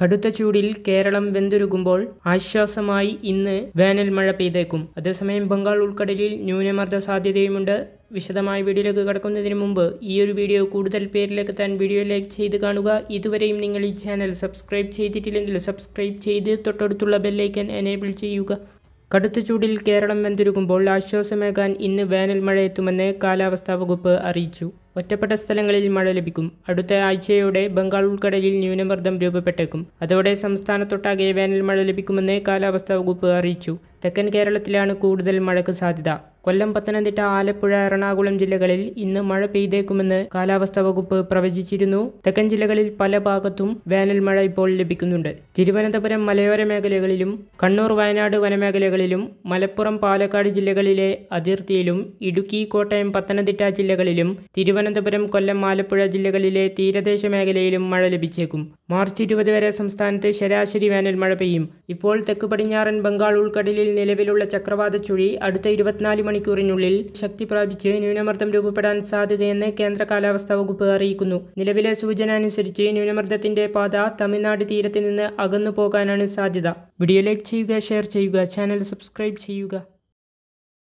കടുത്ത ചൂടിൽ കേരളം വെന്തുരുകുമ്പോൾ ആശ്വാസമായി ഇന്ന് വേനൽ മഴ പെയ്തേക്കും അതേസമയം ബംഗാൾ ഉൾക്കടലിൽ ന്യൂനമർദ്ദ സാധ്യതയുമുണ്ട് വിശദമായ വീഡിയോയിലേക്ക് കടക്കുന്നതിന് മുമ്പ് ഈ ഒരു വീഡിയോ കൂടുതൽ പേരിലേക്ക് എത്താൻ വീഡിയോ ലൈക്ക് ചെയ്ത് കാണുക ഇതുവരെയും നിങ്ങൾ ഈ ചാനൽ സബ്സ്ക്രൈബ് ചെയ്തിട്ടില്ലെങ്കിൽ സബ്സ്ക്രൈബ് ചെയ്ത് തൊട്ടടുത്തുള്ള ബെല്ലൈക്കൻ എനേബിൾ ചെയ്യുക കടുത്ത ചൂടിൽ കേരളം വെന്തുരുകുമ്പോൾ ആശ്വാസമേകാൻ ഇന്ന് വേനൽ മഴ എത്തുമെന്ന് കാലാവസ്ഥാ വകുപ്പ് അറിയിച്ചു ഒറ്റപ്പെട്ട സ്ഥലങ്ങളിൽ മഴ ലഭിക്കും അടുത്ത ആഴ്ചയോടെ ബംഗാൾ ഉൾക്കടലിൽ ന്യൂനമർദ്ദം രൂപപ്പെട്ടേക്കും അതോടെ സംസ്ഥാനത്തൊട്ടാകെ വേനൽ മഴ ലഭിക്കുമെന്ന് കാലാവസ്ഥാ വകുപ്പ് അറിയിച്ചു തെക്കൻ കേരളത്തിലാണ് കൂടുതൽ മഴയ്ക്ക് സാധ്യത കൊല്ലം പത്തനംതിട്ട ആലപ്പുഴ എറണാകുളം ജില്ലകളിൽ ഇന്ന് മഴ പെയ്തേക്കുമെന്ന് കാലാവസ്ഥാ വകുപ്പ് പ്രവചിച്ചിരുന്നു തെക്കൻ ജില്ലകളിൽ പല ഭാഗത്തും വേനൽ മഴ ഇപ്പോൾ ലഭിക്കുന്നുണ്ട് തിരുവനന്തപുരം മലയോര മേഖലകളിലും കണ്ണൂർ വയനാട് വനമേഖലകളിലും മലപ്പുറം പാലക്കാട് ജില്ലകളിലെ അതിർത്തിയിലും ഇടുക്കി കോട്ടയം പത്തനംതിട്ട ജില്ലകളിലും തിരുവനന്തപുരം കൊല്ലം ആലപ്പുഴ ജില്ലകളിലെ തീരദേശ മേഖലയിലും മഴ ലഭിച്ചേക്കും മാർച്ച് ഇരുപത് വരെ സംസ്ഥാനത്ത് ശരാശരി വേനൽ മഴ പെയ്യും ഇപ്പോൾ തെക്ക് പടിഞ്ഞാറൻ ബംഗാൾ ഉൾക്കടലിൽ നിലവിലുള്ള ചക്രവാത ചുഴി അടുത്ത ഇരുപത്തിനാല് മണിക്കൂറിനുള്ളിൽ ശക്തി പ്രാപിച്ച് ന്യൂനമർദ്ദം രൂപപ്പെടാൻ സാധ്യതയെന്ന് കേന്ദ്ര കാലാവസ്ഥാ വകുപ്പ് അറിയിക്കുന്നു നിലവിലെ സൂചന അനുസരിച്ച് ന്യൂനമർദ്ദത്തിന്റെ പാത തമിഴ്നാട് തീരത്ത് നിന്ന് അകന്നു പോകാനാണ് സാധ്യത വീഡിയോ ലൈക്ക് ചെയ്യുക ഷെയർ ചെയ്യുക ചാനൽ സബ്സ്ക്രൈബ് ചെയ്യുക